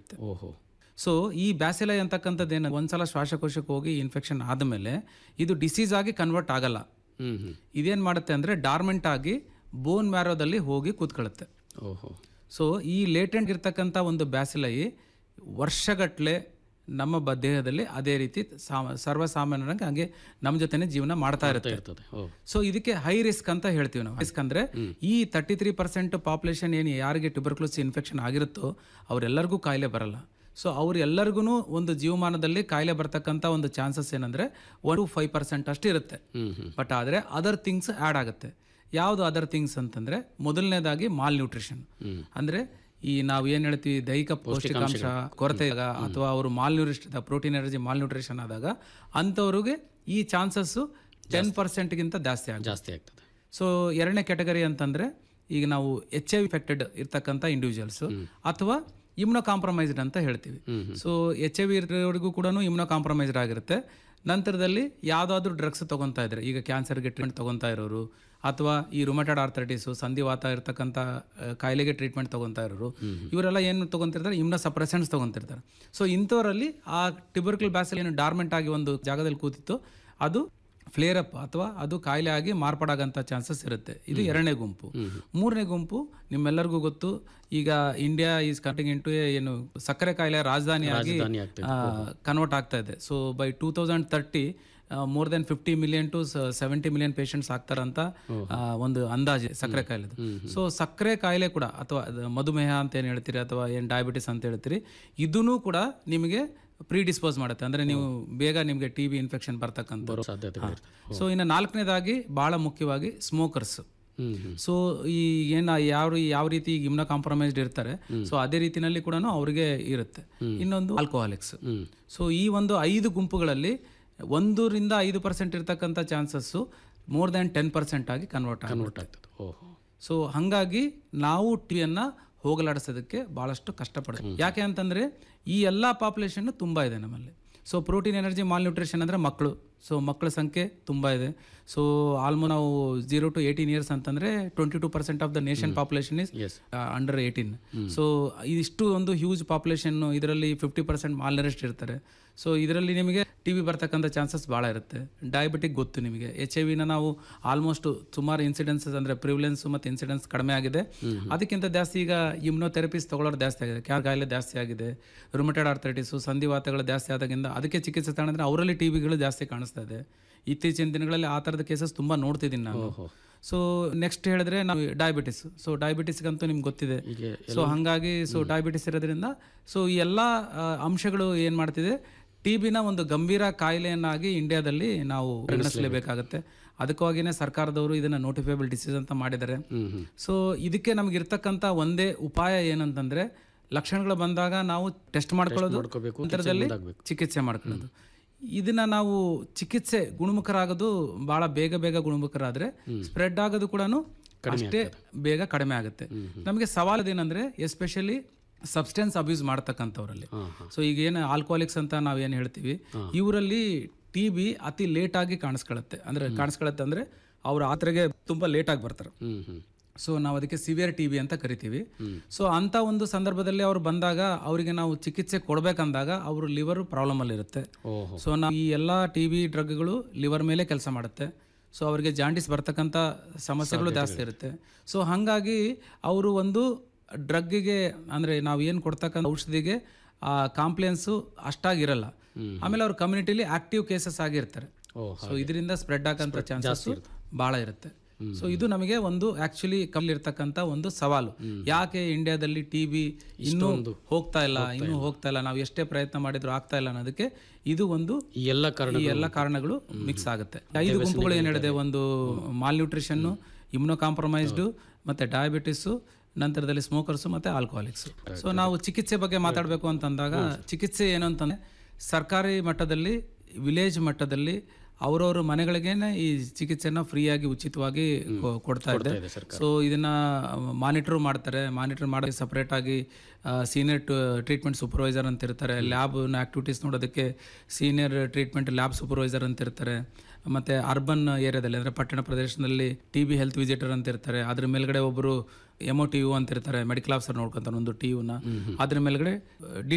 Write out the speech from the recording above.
ಇರುತ್ತೆ ಓಹೋ ಸೊ ಈ ಬ್ಯಾಸಿಲ ಅಂತಕ್ಕಂಥದ್ದು ಏನು ಒಂದ್ಸಲ ಶ್ವಾಸಕೋಶಕ್ಕೆ ಹೋಗಿ ಇನ್ಫೆಕ್ಷನ್ ಆದಮೇಲೆ ಇದು ಡಿಸೀಸ್ ಆಗಿ ಕನ್ವರ್ಟ್ ಆಗಲ್ಲ ಹ್ಮ್ ಹ್ಮ್ ಇದೇನು ಮಾಡುತ್ತೆ ಅಂದರೆ ಡಾರ್ಮೆಂಟ್ ಆಗಿ ಬೋನ್ ಮ್ಯಾರೋದಲ್ಲಿ ಹೋಗಿ ಕೂತ್ಕೊಳ್ಳುತ್ತೆ ಓಹೋ ಸೊ ಈ ಲೇಟೆಂಟ್ ಇರ್ತಕ್ಕಂಥ ಒಂದು ಬ್ಯಾಸಿಲೈ ವರ್ಷಗಟ್ಟಲೆ ನಮ್ಮ ಬ ದೇಹದಲ್ಲಿ ಅದೇ ರೀತಿ ಸಾಮ ಸರ್ವಸಾಮಾನ್ಯರಾಗಿ ಹಂಗೆ ನಮ್ಮ ಜೊತೆನೆ ಜೀವನ ಮಾಡ್ತಾ ಇರುತ್ತೆ ಇರ್ತದೆ ಓ ಸೊ ಇದಕ್ಕೆ ಹೈ ರಿಸ್ಕ್ ಅಂತ ಹೇಳ್ತೀವಿ ನಾವು ರಿಸ್ಕ್ ಅಂದ್ರೆ ಈ ತರ್ಟಿ ತ್ರೀ ಪರ್ಸೆಂಟ್ ಪಾಪ್ಯುಲೇಷನ್ ಏನು ಯಾರಿಗೆ ಟ್ಯೂಬರ್ಕ್ಲೋಸ್ ಇನ್ಫೆಕ್ಷನ್ ಆಗಿರುತ್ತೋ ಅವರೆಲ್ಲರಿಗೂ ಕಾಯಿಲೆ ಬರಲ್ಲ ಸೊ ಅವ್ರೆಲ್ಲರಿಗೂ ಒಂದು ಜೀವಮಾನದಲ್ಲಿ ಕಾಯಿಲೆ ಬರ್ತಕ್ಕಂಥ ಒಂದು ಚಾನ್ಸಸ್ ಏನಂದ್ರೆ ಒನ್ ಟು ಫೈವ್ ಪರ್ಸೆಂಟ್ ಅಷ್ಟು ಇರುತ್ತೆ ಹ್ಮ್ ಹ್ಮ್ ಬಟ್ ಆದರೆ ಅದರ್ ಥಿಂಗ್ಸ್ ಆ್ಯಡ್ ಆಗುತ್ತೆ ಯಾವುದು ಅದರ್ ಥಿಂಗ್ಸ್ ಅಂತಂದ್ರೆ ಮೊದಲನೇದಾಗಿ ಮಾಲ್ ನ್ಯೂಟ್ರಿಷನ್ ಅಂದ್ರೆ ಈ ನಾವು ಏನು ಹೇಳ್ತೀವಿ ದೈಹಿಕ ಪೌಷ್ಟಿಕಾಂಶ ಕೊರತೆ ಆದಾಗ ಅಥವಾ ಅವರು malnutrition protein energy malnutrition ಆದಾಗ ಅಂಥವ್ರಿಗೆ ಈ ಚಾನ್ಸಸ್ಸು ಟೆನ್ ಪರ್ಸೆಂಟ್ಗಿಂತ ಜಾಸ್ತಿ ಆಗುತ್ತೆ ಜಾಸ್ತಿ ಆಗ್ತದೆ ಸೊ ಎರಡನೇ ಕ್ಯಾಟಗರಿ ಅಂತಂದ್ರೆ ಈಗ ನಾವು ಎಚ್ ಐ ಇಫೆಕ್ಟೆಡ್ ಇರ್ತಕ್ಕಂಥ ಇಂಡಿವಿಜುವಲ್ಸ್ ಅಥವಾ ಇಮ್ನೋ ಕಾಂಪ್ರಮೈಸ್ಡ್ ಅಂತ ಹೇಳ್ತೀವಿ ಸೊ ಎಚ್ ಐ ವಿ ಇರೋರಿಗೂ ಕೂಡ ಇಮ್ನೋ ಕಾಂಪ್ರಮೈಸ್ಡ್ ಆಗಿರುತ್ತೆ ನಂತರದಲ್ಲಿ ಯಾವುದಾದ್ರೂ ಡ್ರಗ್ಸ್ ತಗೊತಾ ಇದ್ರೆ ಈಗ ಕ್ಯಾನ್ಸರ್ಗೆ ಟ್ರೀಟ್ಮೆಂಟ್ ತಗೊತಾ ಇರೋರು ಅಥವಾ ಈ ರುಮಟೆಡ್ ಆರ್ಥರೈಟಿಸು ಸಂಧಿವಾತ ಇರ್ತಕ್ಕಂಥ ಆ, ಕಾಯಿಲೆಗೆ ಟ್ರೀಟ್ಮೆಂಟ್ ತಗೊತಾ ಇರೋರು ಇವರೆಲ್ಲ ಏನು ತಗೊಂತಿರ್ತಾರೆ ಇಮ್ನೋ ಸಪ್ರೆಸೆಂಟ್ಸ್ ತಗೊಂತಿರ್ತಾರೆ ಸೊ ಇಂಥವರಲ್ಲಿ ಆ ಟಿಬರ್ಕಲ್ ಬ್ಯಾಸಲ್ ಏನು ಡಾರ್ಮೆಂಟ್ ಆಗಿ ಒಂದು ಜಾಗದಲ್ಲಿ ಕೂತಿತ್ತು ಅದು ಫ್ಲೇರ್ ಅಪ್ ಅಥವಾ ಅದು ಕಾಯಿಲೆ ಆಗಿ ಮಾರ್ಪಾಡಾಗಂಥ ಚಾನ್ಸಸ್ ಇರುತ್ತೆ ಇದು ಎರಡನೇ ಗುಂಪು ಮೂರನೇ ಗುಂಪು ನಿಮ್ಮೆಲ್ಲರಿಗೂ ಗೊತ್ತು ಈಗ ಇಂಡಿಯಾ ಈಸ್ ಕಟಿಂಗ್ ಇಂಟು ಏನು ಸಕ್ಕರೆ ಕಾಯಿಲೆ ರಾಜಧಾನಿಯಾಗಿ ರಾಜಧಾನಿ ಆಗ್ತದೆ ಕನ್ವರ್ಟ್ ಆಗ್ತಾ ಇದೆ so by two thousand thirty more than fifty million to seventy million patients ಆಗ್ತಾರಂತ ಆ, ಒಂದು ಅಂದಾಜು ಸಕ್ಕರೆ ಕಾಯಿಲೆದು ಸೊ ಸಕ್ಕರೆ ಕಾಯಿಲೆ ಕೂಡ ಅಥವಾ ಅದು ಮಧುಮೇಹ ಅಂತ ಏನು ಹೇಳ್ತೀರಿ ಅಥವಾ ಏನು ಡಯಾಬಿಟಿಸ್ ಅಂತ ಹೇಳ್ತೀರಿ ಇದೂ ಕೂಡ ನಿಮಗೆ ಪ್ರೀ ಡಿಸ್ಪೋಸ್ ಮಾಡುತ್ತೆ ಅಂದ್ರೆ ನೀವು ಬೇಗ ನಿಮಗೆ ಟಿ ಬಿ ಇನ್ಫೆಕ್ಷನ್ ಬರ್ತಕ್ಕಂಥ ಬರೋ ಸಾಧ್ಯತೆ ಇರ್ತದೆ ಸೊ ಇನ್ನು ನಾಲ್ಕನೇದಾಗಿ ಬಹಳ ಮುಖ್ಯವಾಗಿ ಸ್ಮೋಕರ್ಸ್ ಹ್ಮ್ ಹ್ಮ್ ಸೊ ಈ ಏನು ಯಾವ ಯಾವ ರೀತಿ ಇಮ್ನ ಕಾಂಪ್ರಮೈಸ್ಡ್ ಇರ್ತಾರೆ ಸೊ ಅದೇ ರೀತಿನಲ್ಲಿ ಕೂಡ ಅವರಿಗೆ ಇರುತ್ತೆ ಇನ್ನೊಂದು ಆಲ್ಕೋಹಾಲಿಕ್ಸ್ ಹ್ಮ್ ಸೊ ಈ ಒಂದು ಐದು ಗುಂಪುಗಳಲ್ಲಿ ಒಂದರಿಂದ ಐದು ಪರ್ಸೆಂಟ್ ಇರ್ತಕ್ಕಂಥ chances more than ten percent ಆಗಿ ಕನ್ವರ್ಟ್ ಆಗುತ್ತೆ ಕನ್ವರ್ಟ್ ಆಗ್ತದೆ ಓಹೋ ಸೊ ಹಾಗಾಗಿ ನಾವು ಟಿವಿಯನ್ನು ಹೋಗಲಾಡಿಸೋದಕ್ಕೆ ಭಾಳಷ್ಟು ಕಷ್ಟಪಡ್ತೀವಿ ಯಾಕೆ ಅಂತಂದರೆ ಈ ಎಲ್ಲ ಪಾಪ್ಯುಲೇಷನ್ ತುಂಬ ಇದೆ ನಮ್ಮಲ್ಲಿ so protein energy malnutrition ಅಂದರೆ ಮಕ್ಕಳು ಸೊ ಮಕ್ಕಳ ಸಂಖ್ಯೆ ತುಂಬ ಇದೆ ಸೊ ಆಲ್ಮೋಸ್ಟ್ ನಾವು ಜೀರೋ ಟು ಏಯ್ಟೀನ್ ಇಯರ್ಸ್ ಅಂತಂದರೆ twenty two percent of the nation population is as under eighteen so ಇದಿಷ್ಟು ಒಂದು ಹ್ಯೂಜ್ ಪಾಪ್ಯುಲೇಷನ್ ಇದರಲ್ಲಿ ಫಿಫ್ಟಿ ಪರ್ಸೆಂಟ್ ಮಾಲ್ನರೆಸ್ಟ್ ಇರ್ತಾರೆ ಸೊ ಇದರಲ್ಲಿ ನಿಮಗೆ ಟಿ ಬಿ ಬರ್ತಕ್ಕಂಥ ಚಾನ್ಸಸ್ ಭಾಳ ಇರುತ್ತೆ ಡಯಾಬಿಟಿಕ್ ಗೊತ್ತು ನಿಮಗೆ ಎಚ್ ಐ ವಿನ ನಾವು ಆಲ್ಮೋಸ್ಟ್ ಸುಮಾರು ಇನ್ಸಿಡೆನ್ಸಸ್ ಅಂದರೆ ಪ್ರಿವಿಲೆನ್ಸ್ ಮತ್ತು ಇನ್ಸಿಡೆನ್ಸ್ ಕಡಿಮೆ ಆಗಿದೆ ಅದಕ್ಕಿಂತ ಜಾಸ್ತಿ ಈಗ ಇಮ್ನೋಥೆರಪೀಸ್ ತಗೊಳ್ಳೋರು ಜಾಸ್ತಿ ಆಗಿದೆ ಕ್ಯಾರ್ ಕಾಯಿಲೆ ಜಾಸ್ತಿ ಆಗಿದೆ ರುಮಟೆಡ್ ಆರ್ಥರೈಟಿಸು ಸಂಧಿವಾತಗಳು ಜಾಸ್ತಿ ಆದಾಗಿಂದ ಅದಕ್ಕೆ ಚಿಕಿತ್ಸೆ ತಗೊಂಡ್ರೆ ಅವರಲ್ಲಿ ಟಿ ಬಿಗಳು ಜಾಸ್ತಿ ಕಾಣಿಸ್ತಾ ಇದೆ ಇತ್ತೀಚಿನ ದಿನಗಳಲ್ಲಿ ಆ ಥರದ ಕೇಸಸ್ ತುಂಬ ನೋಡ್ತಿದ್ದೀನಿ ನಾನು ಓಹೋ ಸೊ ನೆಕ್ಸ್ಟ್ ಹೇಳಿದ್ರೆ ನಾವು ಡಯಾಬಿಟಿಸ್ ಸೊ ಡಯಾಬಿಟಿಸ್ಗಂತೂ ನಿಮ್ಗೆ ಗೊತ್ತಿದೆ ಹೀಗೆ ಸೊ ಹಾಗಾಗಿ ಸೊ ಡಯಾಬಿಟಿಸ್ ಇರೋದ್ರಿಂದ ಸೊ ಈ ಎಲ್ಲ ಆ, ಅಂಶಗಳು ಏನು ಮಾಡ್ತಿದೆ ಟಿ ಬಿನ ಒಂದು ಗಂಭೀರ ಕಾಯಿಲೆಯನ್ನಾಗಿ ಇಂಡಿಯಾದಲ್ಲಿ ನಾವು ಪರಿಗಣಿಸಲೇಬೇಕಾಗತ್ತೆ ಅದಕ್ಕಾಗಿಯೇ ಸರ್ಕಾರದವರು ಇದನ್ನ ನೋಟಿಫೈಬಲ್ ಡಿಸೀಸ್ ಅಂತ ಮಾಡಿದ್ದಾರೆ ಹ್ಮ್ ಹ್ಮ್ ಸೊ ಇದಕ್ಕೆ ನಮ್ಗೆ ಇರ್ತಕ್ಕಂಥ ಒಂದೇ ಉಪಾಯ ಏನಂತಂದ್ರೆ ಲಕ್ಷಣಗಳು ಬಂದಾಗ ನಾವು ಟೆಸ್ಟ್ ಮಾಡ್ಕೊಳ್ಳೋದು ಮಾಡ್ಕೋಬೇಕು ನಂತರದಲ್ಲಿ ಮುಂದಾಗ್ಬೇಕು. ಚಿಕಿತ್ಸೆ ಮಾಡ್ಕೊಳ್ಳೋದು ಇದನ್ನ ನಾವು ಚಿಕಿತ್ಸೆ ಗುಣಮುಖರಾಗೋದು ಬಹಳ ಬೇಗ ಬೇಗ ಗುಣಮುಖರಾದ್ರೆ ಸ್ಪ್ರೆಡ್ ಆಗೋದು ಕೂಡ ಅಷ್ಟೇ ಬೇಗ ಕಡಿಮೆ ಆಗುತ್ತೆ ನಮಗೆ ಸವಾಲು ಏನಂದ್ರೆ ಎಸ್ಪೆಷಲಿ ಸಬ್ಸ್ಟೆನ್ಸ್ ಅಬ್ಯೂಸ್ ಮಾಡ್ತಕ್ಕಂಥವ್ರಲ್ಲಿ ಹಾ ಹಾ ಸೊ ಈಗ ಏನು ಆಲ್ಕೋಹಾಲಿಕ್ಸ್ ಅಂತ ನಾವು ಏನು ಹೇಳ್ತೀವಿ ಇವರಲ್ಲಿ ಟಿ ಬಿ ಅತಿ ಲೇಟ್ ಆಗಿ ಕಾಣಿಸ್ಕೊಳ್ಳುತ್ತೆ ಅಂದ್ರೆ ಕಾಣಿಸ್ಕೊಳ್ಳುತ್ತೆ ಅಂದ್ರೆ ಅವ್ರ ಆತ್ರೆಗೆ ತುಂಬಾ ಲೇಟ್ ಆಗಿ ಬರ್ತಾರೆ ಹ್ಮ್ ಹ್ಮ್ ಸೊ ನಾವು ಅದಕ್ಕೆ ಸಿವಿಯರ್ ಟಿ ಬಿ ಅಂತ ಕರಿತೀವಿ ಸೊ ಅಂಥ ಒಂದು ಸಂದರ್ಭದಲ್ಲಿ ಅವ್ರು ಬಂದಾಗ ಅವರಿಗೆ ನಾವು ಚಿಕಿತ್ಸೆ ಕೊಡಬೇಕಂದಾಗ ಅವ್ರ ಲಿವರ್ ಪ್ರಾಬ್ಲಮಲ್ಲಿ ಇರುತ್ತೆ ಓಹೋ ಸೊ ನಾವು ಈ ಎಲ್ಲ ಟಿ ಬಿ ಡ್ರಗ್ಗಳು ಲಿವರ್ ಮೇಲೆ ಕೆಲಸ ಮಾಡುತ್ತೆ ಸೊ ಅವರಿಗೆ ಜಾಂಡಿಸ್ ಬರ್ತಕ್ಕಂಥ ಸಮಸ್ಯೆಗಳು ಜಾಸ್ತಿ ಇರುತ್ತೆ ಸೊ ಹಾಗಾಗಿ ಅವರು ಒಂದು ಡ್ರಗ್ಗಿಗೆ ಅಂದರೆ ನಾವು ಏನು ಕೊಡ್ತಕ್ಕಂಥ ಔಷಧಿಗೆ ಆ ಕಾಂಪ್ಲೇನ್ಸು ಅಷ್ಟಾಗಿರಲ್ಲ ಆಮೇಲೆ ಅವ್ರ ಕಮ್ಯುನಿಟಿಲಿ ಆಕ್ಟಿವ್ ಕೇಸಸ್ ಆಗಿರ್ತಾರೆ ಓಹ್ ಸೊ ಇದರಿಂದ ಸ್ಪ್ರೆಡ್ ಆಗಂತ ಚಾನ್ಸಸ್ ಭಾಳ ಇರುತ್ತೆ ಸೊ ಇದು ನಮಗೆ ಒಂದು ಆಕ್ಚುಲಿ ಇರ್ತಕ್ಕಂಥ ಒಂದು ಸವಾಲು ಯಾಕೆ ಇಂಡಿಯಾದಲ್ಲಿ ಟಿ ಬಿ ಇನ್ನೂ ಹೋಗ್ತಾ ಇಲ್ಲ ಇನ್ನೂ ಹೋಗ್ತಾ ಇಲ್ಲ ನಾವು ಎಷ್ಟೇ ಪ್ರಯತ್ನ ಮಾಡಿದ್ರು ಆಗ್ತಾ ಇಲ್ಲ ಅನ್ನೋದಕ್ಕೆ ಇದು ಒಂದು ಈ ಎಲ್ಲ ಕಾರಣ ಈ ಎಲ್ಲ ಕಾರಣಗಳು ಮಿಕ್ಸ್ ಆಗುತ್ತೆ ಐದು ಗುಂಪುಗಳು ಏನು ಹೇಳಿದೆ ಒಂದು ಮಾಲ್ ನ್ಯೂಟ್ರಿಷನ್ ಇಮ್ನೋ ಕಾಂಪ್ರಮೈಸ್ಡು ಮತ್ತೆ ಡಯಾಬಿಟಿಸು ನಂತರದಲ್ಲಿ ಸ್ಮೋಕರ್ಸು ಮತ್ತೆ ಆಲ್ಕೋಹಾಲಿಕ್ಸ್ ಸೊ ನಾವು ಚಿಕಿತ್ಸೆ ಬಗ್ಗೆ ಮಾತಾಡಬೇಕು ಅಂತಂದಾಗ ಚಿಕಿತ್ಸೆ ಏನು ಅಂತಂದ್ರೆ ಸರ್ಕಾರಿ ಮಟ್ಟದಲ್ಲಿ ವಿಲೇಜ್ ಮಟ್ಟದಲ್ಲಿ ಅವರವ್ರ ಮನೆಗಳಿಗೇನೆ ಈ ಚಿಕಿತ್ಸೆನ ಫ್ರೀಯಾಗಿ ಉಚಿತವಾಗಿ ಕೊ- ಕೊಡ್ತಾ ಇದೆ ಇದೆ ಸರ್ಕಾರ. ಸೊ ಇದನ್ನ ಮಾನಿಟರ್ ಮಾಡ್ತಾರೆ ಮಾನಿಟರ್ ಮಾಡಿ ಸಪ್ರೇಟ್ ಆಗಿ ಸೀನಿಯರ್ ಟ್ರೀಟ್ಮೆಂಟ್ ಸೂಪರ್ವೈಸರ್ ಅಂತ ಇರ್ತಾರೆ ಲ್ಯಾಬ್ ಆಕ್ಟಿವಿಟೀಸ್ ನೋಡೋದಕ್ಕೆ ಸೀನಿಯರ್ ಟ್ರೀಟ್ಮೆಂಟ್ ಲ್ಯಾಬ್ ಸೂಪರ್ವೈಸರ್ ಅಂತ ಇರ್ತಾರೆ ಮತ್ತೆ ಅರ್ಬನ್ ಏರಿಯಾದಲ್ಲಿ ಅಂದ್ರೆ ಪಟ್ಟಣ ಪ್ರದೇಶದಲ್ಲಿ ಟಿ ಬಿ ಹೆಲ್ತ್ ವಿಸಿಟರ್ ಅಂತ ಇರ್ತಾರೆ ಅದ್ರ ಮೇಲ್ಗಡೆ ಒಬ್ಬರು ಎಮೋ ಟಿ ಯು ಅಂತ ಇರ್ತಾರೆ ಮೆಡಿಕಲ್ ಆಫೀಸರ್ ನೋಡ್ಕೊಂತಾರೆ ಒಂದು ಟಿ ಯುನ ಅದ್ರ ಮೇಲ್ಗಡೆ ಡಿ